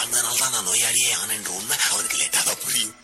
வாழ்ந்ததுனால தான் நான் நோயாளியே ஆனேன்ற உண்மை அவனுக்கு லேட்டாக புரியும்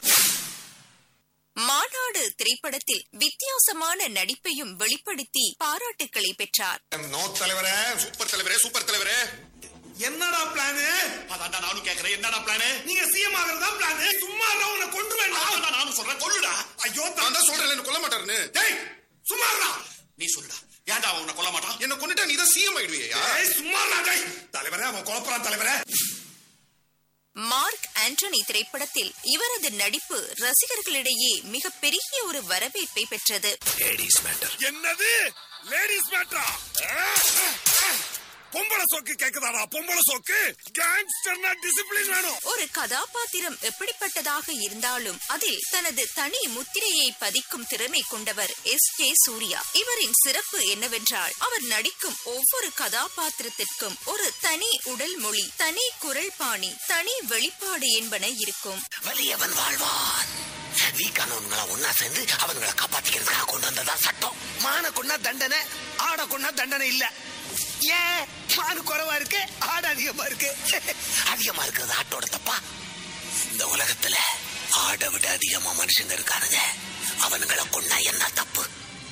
மாநாடு திரைப்படத்தில் வித்தியாசமான நடிப்பையும் வெளிப்படுத்தி பாராட்டுக்களை பெற்றார் நோ தலைவரே சூப்பர் தலைவரே சூப்பர் தலைவரே என்னடா பிளானு அதான்டா நானும் கேக்குறேன் என்னடா பிளானு நீங்க சிஎம் ஆகிறதா பிளானு சும்மா இருந்தா உன்னை கொண்டு வேண்டாம் அதான் நானும் சொல்றேன் கொல்லுடா ஐயோ நான் தான் சொல்றேன் என்ன கொல்ல மாட்டாருன்னு டேய் சும்மா இருடா. நீ சொல்லுடா ஏன்டா அவன் உன்னை கொல்ல மாட்டான் என்ன கொண்டுட்டா நீ தான் சிஎம் ஆயிடுவியா டேய் சும்மா இருடா, டேய் தலைவரே அவன் குழப்பறான் தலைவரே மார்க் ஆண்டனி திரைப்படத்தில் இவரது நடிப்பு ரசிகர்களிடையே மிகப்பெரிய ஒரு வரவேற்பை பெற்றது லேடிஸ் மேட்டர் என்னது லேடிஸ் மேட்டரா பொம்பளை சோக்கு கேக்குதாடா பொம்பளை சோக்கு கேங்ஸ்டர்னா டிசிப்ளின் வேணும் ஒரு கதாபாத்திரம் எப்படிப்பட்டதாக இருந்தாலும் அதில் தனது தனி முத்திரையை பதிக்கும் திறமை கொண்டவர் எஸ் ஜே சூர்யா இவரின் சிறப்பு என்னவென்றால் அவர் நடிக்கும் ஒவ்வொரு கதாபாத்திரத்திற்கும் ஒரு தனி உடல் மொழி தனி குரல் பாணி தனி வெளிப்பாடு என்பன இருக்கும் வலியவன் வாழ்வான் வீக்கானவன்களை ஒன்னா சேர்ந்து அவன்களை காப்பாத்திக்கிறதுக்காக கொண்டு வந்ததா சட்டம் மான கொண்டா தண்டனை ஆட கொண்டா தண்டனை இல்ல ஏன் மானு குறைவா இருக்கு ஆடு அதிகமா இருக்கு அதிகமா இருக்கிறது ஆட்டோட தப்பா இந்த உலகத்துல ஆடை விட அதிகமா மனுஷங்க இருக்கானுங்க அவனுங்களை கொண்டா என்ன தப்பு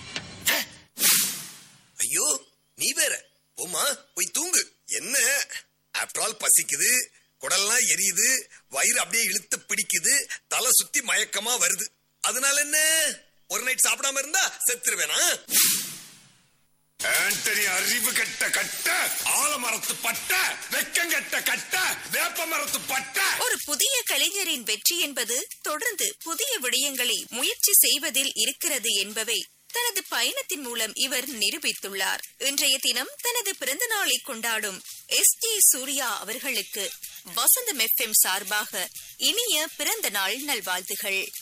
ஐயோ நீ வேற போமா போய் தூங்கு என்ன ஆஃப்டர் ஆல் பசிக்குது குடல்லாம் எரியுது வயிறு அப்படியே இழுத்து பிடிக்குது தலை சுத்தி மயக்கமா வருது அதனால என்ன ஒரு நைட் சாப்பிடாம இருந்தா செத்துருவேனா ஆண்டனி அறிவு கட்ட கட்ட ஆலமரத்து பட்ட வெக்கங்கட்ட கட்ட வேப்ப மரத்து பட்ட ஒரு புதிய கலைஞரின் வெற்றி என்பது தொடர்ந்து புதிய விடயங்களை முயற்சி செய்வதில் இருக்கிறது என்பவை தனது பயணத்தின் மூலம் இவர் நிரூபித்துள்ளார் இன்றைய தினம் தனது பிறந்த நாளை கொண்டாடும் எஸ் ஜே சூர்யா அவர்களுக்கு வசந்தம் எஃப்எம் சார்பாக இனிய பிறந்த நாள் நல்வாழ்த்துகள்